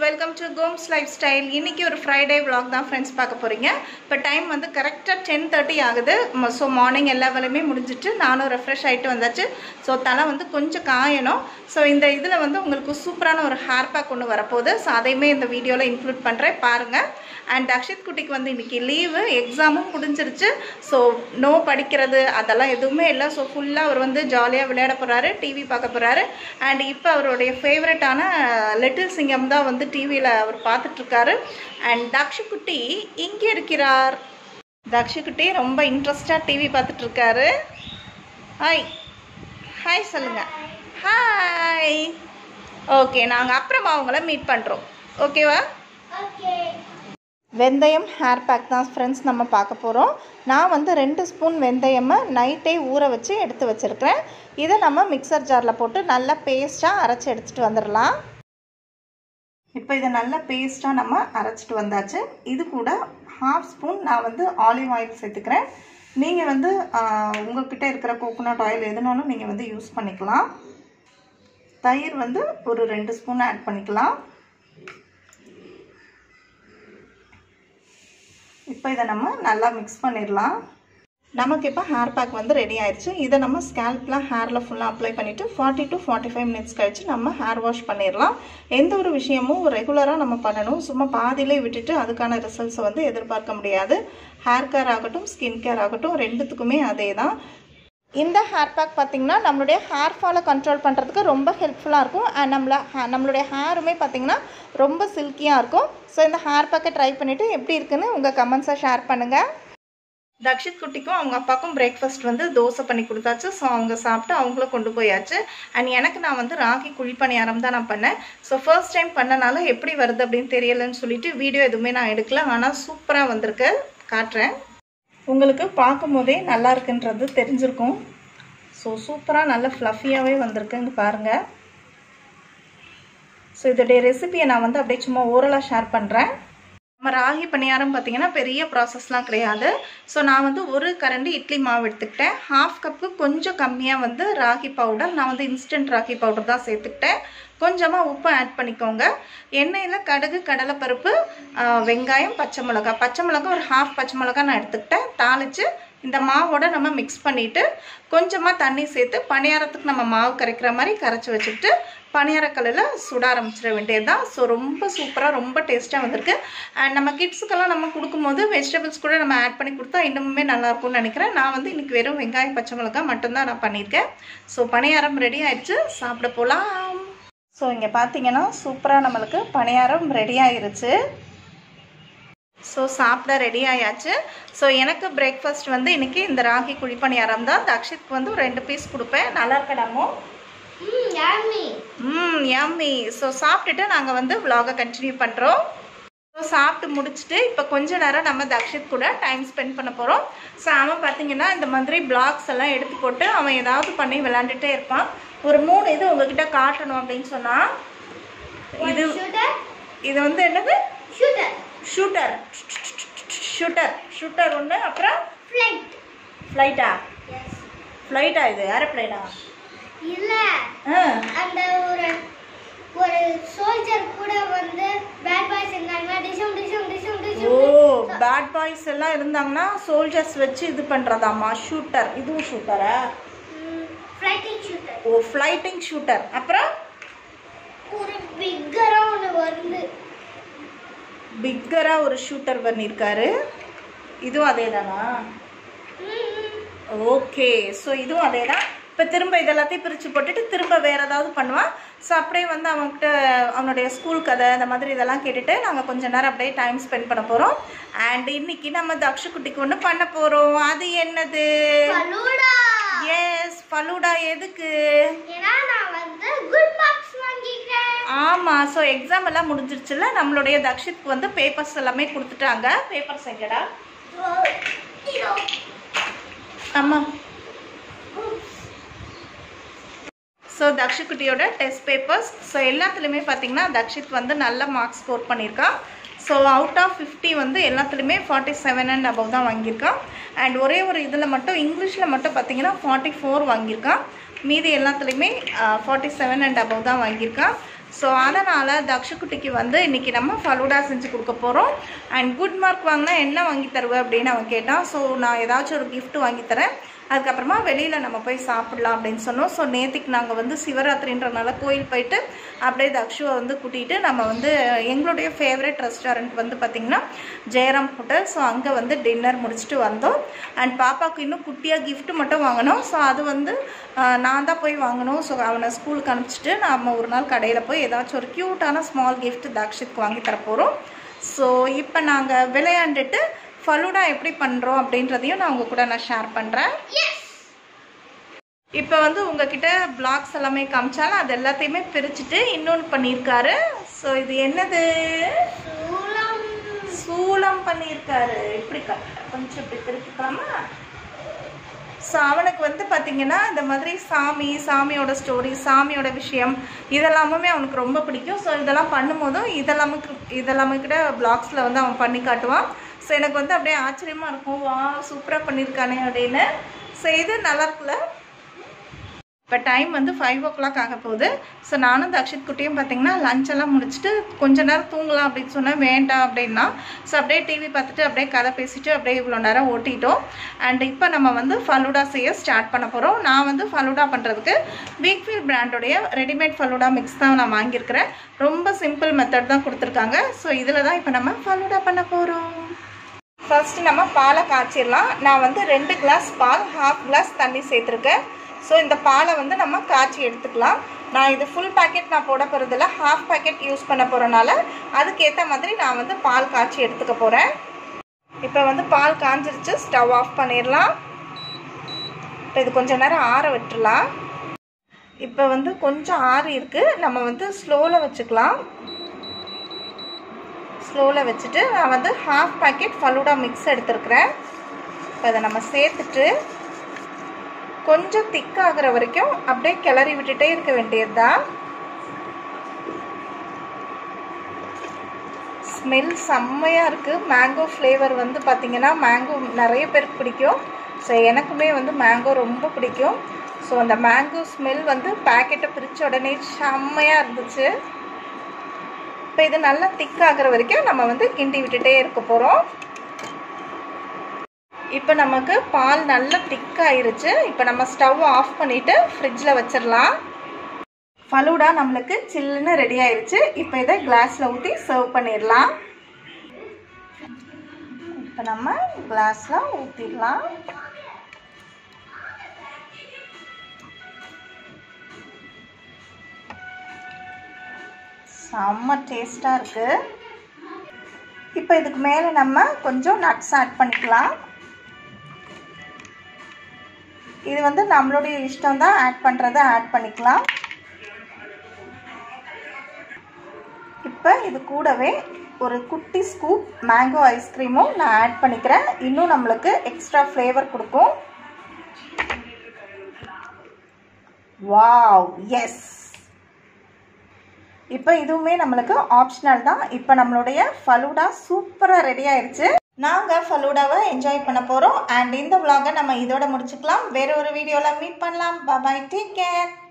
welcome to கோம்ஸ் lifestyle இன்னைக்கு ஒரு ஃப்ரைடே vlog தான் ஃப்ரெண்ட்ஸ் பார்க்க போகிறீங்க இப்போ டைம் வந்து கரெக்டாக டென் தேர்ட்டி ஆகுது ஸோ மார்னிங் எல்லா வேலையுமே முடிஞ்சிட்டு நானும் ரெஃப்ரெஷ் ஆகிட்டு வந்தாச்சு ஸோ தலை வந்து கொஞ்சம் காயணும் ஸோ இந்த இதில் வந்து உங்களுக்கு சூப்பரான ஒரு ஹேர் பேக் ஒன்று வரப்போகுது ஸோ அதையுமே இந்த வீடியோவில் இன்க்ளூட் பண்ணுறேன் பாருங்கள் அண்ட் அக்ஷித் குட்டிக்கு வந்து இன்னைக்கு லீவு எக்ஸாமும் முடிஞ்சிருச்சு ஸோ நோ படிக்கிறது அதெல்லாம் எதுவுமே இல்லை ஸோ ஃபுல்லாக அவர் வந்து ஜாலியாக விளையாட போகிறாரு டிவி பார்க்க போகிறாரு அண்ட் இப்போ அவருடைய ஃபேவரட்டான லிட்டில் சிங்கம் தான் வந்து டிவியில் அவர் பார்த்துட்ருக்காரு அண்ட் தக்ஷுக்குட்டி இங்கே இருக்கிறார் தக்ஷுக்குட்டி ரொம்ப இன்ட்ரெஸ்டாக டிவி பார்த்துட்ருக்காரு ஹாய் ஹாய் சொல்லுங்க ஹாய் ஓகே நாங்கள் அப்புறமா அவங்கள மீட் பண்ணுறோம் ஓகேவா வெந்தயம் ஹேர் பேக் தான் ஃப்ரெண்ட்ஸ் நம்ம பார்க்க போகிறோம் நான் வந்து ரெண்டு ஸ்பூன் வெந்தயமை நைட்டே ஊற வச்சு எடுத்து வச்சுருக்கிறேன் இதை நம்ம மிக்சர் ஜாரில் போட்டு நல்லா பேஸ்ட்டாக அரைச்சி எடுத்துகிட்டு வந்துடலாம் இப்போ இதை நல்லா பேஸ்ட்டாக நம்ம அரைச்சிட்டு வந்தாச்சு இது கூட ஹாஃப் ஸ்பூன் நான் வந்து ஆலிவ் ஆயில் சேர்த்துக்கிறேன் நீங்கள் வந்து ஆஹ், உங்ககிட்ட இருக்கிற கோகோனட் ஆயில் எதுனாலும் நீங்கள் வந்து யூஸ் பண்ணிக்கலாம் தயிர் வந்து ஒரு ரெண்டு ஸ்பூன் ஆட் பண்ணிக்கலாம் இப்போ இதை நம்ம நல்லா மிக்ஸ் பண்ணிடலாம் நமக்கு இப்போ ஹேர் பேக் வந்து ரெடி ஆயிடுச்சு இதை நம்ம ஸ்கேல்பில் ஹேரில் ஃபுல்லாக அப்ளை பண்ணிவிட்டு forty to forty five minutes கழிச்சு நம்ம ஹேர் வாஷ் பண்ணிடலாம் எந்த ஒரு விஷயமும் ரெகுலராக நம்ம பண்ணணும் சும்மா பாதியிலே விட்டுட்டு அதுக்கான ரிசல்ட்ஸை வந்து எதிர்பார்க்க முடியாது ஹேர் கேர் ஆகட்டும் ஸ்கின் கேர் ஆகட்டும் ரெண்டுத்துக்குமே அதே தான் இந்த ஹேர் பேக் பார்த்திங்கன்னா நம்மளுடைய ஹேர் ஃபாலை கண்ட்ரோல் பண்ணுறதுக்கு ரொம்ப ஹெல்ப்ஃபுல்லாக இருக்கும் அண்ட் நம்மள ha- நம்மளுடைய ஹேருமே பார்த்திங்கன்னா ரொம்ப சில்கியாக இருக்கும் ஸோ இந்த ஹேர் பேக்கை ட்ரை பண்ணிவிட்டு எப்படி இருக்குன்னு உங்கள் கமெண்ட்ஸை ஷேர் பண்ணுங்கள் தக்ஷித் குட்டிக்கும் அவங்க அப்பாவுக்கும் பிரேக்ஃபாஸ்ட் வந்து தோசை பண்ணி கொடுத்தாச்சு ஸோ அவங்க சாப்பிட்டு அவங்களும் கொண்டு போயாச்சு அண்ட் எனக்கு நான் வந்து ராகி குழிப்பணியாரம் தான் நான் பண்ணேன் ஸோ ஃபர்ஸ்ட் டைம் பண்ணனால எப்படி வருது அப்படின்னு தெரியலன்னு சொல்லிட்டு வீடியோ எதுவுமே நான் எடுக்கல ஆனால் சூப்பராக வந்திருக்கு காட்டுறேன் உங்களுக்கு பார்க்கும் போதே நல்லா இருக்குன்றது தெரிஞ்சிருக்கும் ஸோ சூப்பராக நல்ல ஃப்ளஃபியாகவே வந்திருக்கு இங்கே பாருங்கள் ஸோ இதோடைய ரெசிபியை நான் வந்து அப்படியே சும்மா ஓரலாக ஷேர் பண்ணுறேன் நம்ம ராகி பணியாரம் பார்த்தீங்கன்னா பெரிய ப்ராசஸ்லாம் கிடையாது ஸோ நான் வந்து ஒரு கரண்டி இட்லி மாவு எடுத்துக்கிட்டேன் ஹாஃப் கப்பு கொஞ்சம் கம்மியாக வந்து ராகி பவுடர் நான் வந்து இன்ஸ்டன்ட் ராகி பவுடர் தான் சேர்த்துக்கிட்டேன் கொஞ்சமாக உப்பு ஆட் பண்ணிக்கோங்க எண்ணெயில் கடுகு கடலைப்பருப்பு ஆஹ், வெங்காயம் பச்சை மிளகா பச்சை மிளகா ஒரு ஹாஃப் பச்சை மிளகா நான் எடுத்துக்கிட்டேன் தாளித்து இந்த மாவோட நம்ம மிக்ஸ் பண்ணிவிட்டு கொஞ்சமாக தண்ணி சேர்த்து பணியாரத்துக்கு நம்ம மாவு கரைக்கிற மாதிரி கரைச்சி வச்சுக்கிட்டு பணியாரக்கல்லில் சுட ஆரம்பிச்சிட வேண்டியது தான் ஸோ ரொம்ப சூப்பராக ரொம்ப டேஸ்ட்டாக வந்திருக்கு அண்ட் நம்ம கிட்ஸுக்கெல்லாம் நம்ம கொடுக்கும்போது வெஜிடபிள்ஸ் கூட நம்ம ஆட் பண்ணி கொடுத்தா இன்னுமே நல்லா இருக்கும்னு நினைக்கிறேன் நான் வந்து இன்னைக்கு வெறும் வெங்காயம் பச்சை மிளகாய் மட்டும்தான் நான் பண்ணியிருக்கேன் ஸோ பணியாரம் ரெடி ஆயிடுச்சு சாப்பிட போகலாம் ஸோ இங்கே பார்த்தீங்கன்னா சூப்பராக நம்மளுக்கு பணியாரம் ரெடி ஆயிருச்சு ஸோ சாப்பிட ரெடி ஆயாச்சு ஸோ எனக்கு பிரேக்ஃபாஸ்ட் வந்து இன்னைக்கு இந்த ராகி குழிப்பணியாரம் தான் தக்ஷித்க்கு வந்து ஒரு ரெண்டு பீஸ் கொடுப்பேன் நல்லா இருக்கடாமோ ம் yummy ம் யம்மி ஸோ சாப்பிட்டுட்டு நாங்கள் வந்து vlog-அ கண்டினியூ பண்ணுறோம் ஸோ சாப்பிட்டு முடிச்சுட்டு இப்போ கொஞ்ச நேரம் நம்ம தக்ஷித் கூட டைம் ஸ்பெண்ட் பண்ண போகிறோம் ஸோ அவன் பார்த்தீங்கன்னா இந்த மாதிரி பிளாக்ஸ் எல்லாம் எடுத்து போட்டு அவன் ஏதாவது பண்ணி விளாண்டுட்டே இருப்பான் ஒரு மூணு இது உங்ககிட்ட காட்டணும் அப்படின்னு சொன்னால் இது shooter இது வந்து என்னது shooter ஷூட்டர் ஷூட்டர் ஷூட்டர் ஒன்று அப்புறம் flight ஃப்ளைட்டா yes ஃப்ளைட்டா இது ஏரோப்ளைனா இல்ல ஆ அந்த ஒரு ஒரு சோல்ஜர் கூட வந்து பேட் பாய்ஸ் இருந்தாங்க டிஷம் டிஷம் டிஷம் ஓ டிஷம் பேட் பாய்ஸ் எல்லாம் இருந்தாங்கன்னா சோல்ஜர்ஸ் வச்சு இது பண்றதாமா ஷூட்டர் இதுவும் ஷூட்டரா ஃப்ளைட்டிங் ஷூட்டர் ஓ ஃப்ளைட்டிங் ஷூட்டர் அப்புறம் ஒரு பிக்கரா ஒன்று வருது பிக்கரா ஒரு ஷூட்டர் பண்ணியிருக்காரு இதுவும் அதே தானா ஓகே ஸோ இதுவும் அதே தான் இப்போ திரும்ப இதெல்லாத்தையும் பிரித்து போட்டுட்டு திரும்ப வேற ஏதாவது பண்ணுவான் ஸோ அப்படியே வந்து அவன்கிட்ட அவனுடைய ஸ்கூல் கதை இந்த மாதிரி இதெல்லாம் கேட்டுட்டு நாங்கள் கொஞ்ச நேரம் அப்படியே டைம் ஸ்பெண்ட் பண்ண போகிறோம் அண்ட் இன்னைக்கு நம்ம தக்ஷ குட்டிக்கு ஒன்று பண்ண போகிறோம் அது என்னது ஃபலூடா எஸ் ஃபலூடா எதுக்கு ஏன்னா நான் வந்து குட் மார்க்ஸ் வாங்கிக்கிறேன் ஆமாம் ஸோ எக்ஸாம் எல்லாம் முடிஞ்சிருச்சுல நம்மளுடைய தக்ஷித்க்கு வந்து பேப்பர்ஸ் எல்லாமே கொடுத்துட்டாங்க பேப்பர்ஸ் எங்கடா இதோ ஆமாம் ஸோ தக்ஷிக்குட்டியோட டெஸ்ட் பேப்பர்ஸ் ஸோ எல்லாத்துலேயுமே பார்த்தீங்கன்னா தக்ஷித் வந்து நல்ல மார்க்ஸ் ஸ்கோர் பண்ணியிருக்கான் ஸோ அவுட் ஆஃப் ஃபிஃப்டி வந்து எல்லாத்துலேயுமே ஃபார்ட்டி செவன் அண்ட் அபவ் தான் வாங்கியிருக்கான் அண்ட் ஒரே ஒரு இதில் மட்டும் இங்கிலீஷில் மட்டும் பார்த்தீங்கன்னா ஃபார்ட்டி ஃபோர் வாங்கியிருக்கான் மீதி எல்லாத்துலேயுமே ஃபார்ட்டி செவன் அண்ட் அபவ் தான் வாங்கியிருக்கான் ஸோ அதனால் தக்ஷகுட்டிக்கு வந்து இன்றைக்கி நம்ம ஃபலூடா செஞ்சு கொடுக்க போகிறோம் அண்ட் குட் மார்க் வாங்கினா என்ன வாங்கி தருவேன் அப்படின்னு அவன் கேட்டான் ஸோ நான் ஏதாச்சும் ஒரு gift வாங்கி தரேன் அதுக்கப்புறமா வெளியில் நம்ம போய் சாப்பிட்லாம் அப்படின்னு சொன்னோம் ஸோ நேற்றுக்கு நாங்கள் வந்து சிவராத்திரின்றனால கோயில் போயிட்டு அப்படியே தக்ஷுவை வந்து கூட்டிகிட்டு நம்ம வந்து எங்களுடைய ஃபேவரட் ரெஸ்டாரண்ட் வந்து பார்த்திங்கன்னா ஜெயராம் ஹோட்டல் ஸோ அங்கே வந்து டின்னர் முடிச்சுட்டு வந்தோம் அண்ட் பாப்பாவுக்கு இன்னும் குட்டியாக gift மட்டும் வாங்கினோம் ஸோ அது வந்து ஆஹ், நான் தான் போய் வாங்கணும் ஸோ அவனை ஸ்கூலுக்கு அனுப்பிச்சிட்டு நம்ம ஒரு நாள் கடையில் போய் ஏதாச்சும் ஒரு க்யூட்டான ஸ்மால் gift தக்ஷித்க்கு வாங்கி தர போகிறோம் ஸோ இப்போ நாங்கள் விளையாண்டுட்டு ஃபலூடா எப்படி பண்ணுறோம் அப்படின்றதையும் நான் உங்கள் கூட நான் ஷேர் பண்ணுறேன் இப்போ வந்து உங்ககிட்ட பிளாக்ஸ் எல்லாமே காமிச்சாலும் அது எல்லாத்தையுமே பிரிச்சுட்டு இன்னொன்று பண்ணியிருக்காரு ஸோ இது என்னது சூளம் சூளம் பண்ணியிருக்காரு இப்படி க- கொஞ்சம் இப்படி திருப்பிக்கலாமா ஸோ அவனுக்கு வந்து பார்த்தீங்கன்னா இந்த மாதிரி சாமி சாமியோட ஸ்டோரி சாமியோட விஷயம் இதெல்லாமுமே அவனுக்கு ரொம்ப பிடிக்கும் ஸோ இதெல்லாம் பண்ணும்போதும் இதெல்லாமே இதெல்லாமே கூட பிளாக்ஸில் வந்து அவன் பண்ணி காட்டுவான் ஸோ எனக்கு வந்து அப்படியே ஆச்சரியமாக இருக்கும் வா சூப்பராக பண்ணியிருக்கானே அப்படின்னு ஸோ இது நல்லா இருக்குல்ல இப்போ டைம் வந்து ஃபைவ் ஓ கிளாக் ஆக போகுது ஸோ நானும் தக்ஷித் குட்டியும் பார்த்தீங்கன்னா லஞ்ச் எல்லாம் முடிச்சுட்டு கொஞ்ச நேரம் தூங்கலாம் அப்படின்னு சொன்னேன் வேண்டாம் அப்படின்னா ஸோ அப்படியே டிவி பார்த்துட்டு அப்படியே கதை பேசிட்டு அப்படியே இவ்வளோ நேரம் ஓட்டிட்டோம் அண்ட் இப்போ நம்ம வந்து ஃபலூடா செய்ய ஸ்டார்ட் பண்ண போகிறோம் நான் வந்து ஃபலூடா பண்ணுறதுக்கு வீக்ஃபீல் பிராண்டோடைய ரெடிமேட் ஃபலூடா மிக்ஸ் தான் நான் வாங்கியிருக்கிறேன் ரொம்ப சிம்பிள் மெத்தட் தான் கொடுத்துருக்காங்க ஸோ இதில் தான் இப்போ நம்ம ஃபலூடா பண்ண போகிறோம் ஃபர்ஸ்ட் நம்ம பாலை காய்ச்சிடலாம் நான் வந்து ரெண்டு கிளாஸ் பால் ஹாஃப் கிளாஸ் தண்ணி சேர்த்துருக்கேன் ஸோ இந்த பாலை வந்து நம்ம காய்ச்சி எடுத்துக்கலாம் நான் இது ஃபுல் பேக்கெட் நான் போட போகிறதில்ல ஹாஃப் பேக்கெட் யூஸ் பண்ண போகிறனால அதுக்கேற்ற மாதிரி நான் வந்து பால் காய்ச்சி எடுத்துக்க போகிறேன் இப்போ வந்து பால் காஞ்சிருச்சு ஸ்டவ் ஆஃப் பண்ணிடலாம் இப்போ இது கொஞ்ச நேரம் ஆற விட்டுறலாம் இப்போ வந்து கொஞ்சம் ஆறி இருக்குது நம்ம வந்து ஸ்லோவில் வச்சுக்கலாம் ஸ்லோவில் வச்சுட்டு நான் வந்து ஹாஃப் பேக்கெட் ஃபலூடா மிக்ஸ் எடுத்துருக்கிறேன் இப்போ அதை நம்ம சேர்த்துட்டு கொஞ்சம் திக்காகிற வரைக்கும் அப்படியே கிளறி விட்டுட்டே இருக்க வேண்டியது தான் ஸ்மெல் செம்மையாக இருக்குது மேங்கோ ஃப்ளேவர் வந்து பார்த்திங்கன்னா மேங்கோ நிறைய பேருக்கு பிடிக்கும் ஸோ எனக்குமே வந்து மேங்கோ ரொம்ப பிடிக்கும் ஸோ அந்த மேங்கோ ஸ்மெல் வந்து பேக்கெட்டை பிரித்த உடனே செம்மையாக இருந்துச்சு இப்போ இது நல்லா திக் ஆகுற வரைக்கும் நம்ம வந்து கிண்டி விட்டுட்டே இருக்க போகிறோம் இப்போ நமக்கு பால் நல்லா திக் ஆயிருச்சு இப்போ நம்ம ஸ்டவ் ஆஃப் பண்ணிவிட்டு ஃப்ரிட்ஜில் வச்சிடலாம் ஃபலூடா நம்மளுக்கு சில்லுன்னு ரெடி ஆயிருச்சு இப்போ இதை கிளாஸில் ஊற்றி சர்வ் பண்ணிடலாம் இப்போ நம்ம கிளாஸில் ஊற்றிடலாம் செம்ம டேஸ்ட்டாக இருக்குது இப்போ இதுக்கு மேலே நம்ம கொஞ்சம் நட்ஸ் ஆட் பண்ணிக்கலாம் இது வந்து நம்மளுடைய இஷ்டம் தான் ஆட் பண்ணுறதை ஆட் பண்ணிக்கலாம் இப்போ இது கூடவே ஒரு குட்டி ஸ்கூப் மேங்கோ ஐஸ்கிரீமும் நான் ஆட் பண்ணிக்கிறேன் இன்னும் நம்மளுக்கு எக்ஸ்ட்ரா ஃப்ளேவர் கொடுக்கும் வாவ் எஸ் இப்போ இதுவுமே நம்மளுக்கு ஆப்ஷனல் தான் இப்போ நம்மளுடைய ஃபலூடா சூப்பராக ரெடி ஆயிடுச்சு நாங்கள் ஃபலூடாவை என்ஜாய் பண்ண போகிறோம் அண்ட் இந்த vlog-அ நம்ம இதோட முடிச்சுக்கலாம் வேற ஒரு வீடியோவில் மீட் பண்ணலாம் பாய் டேக் கேர்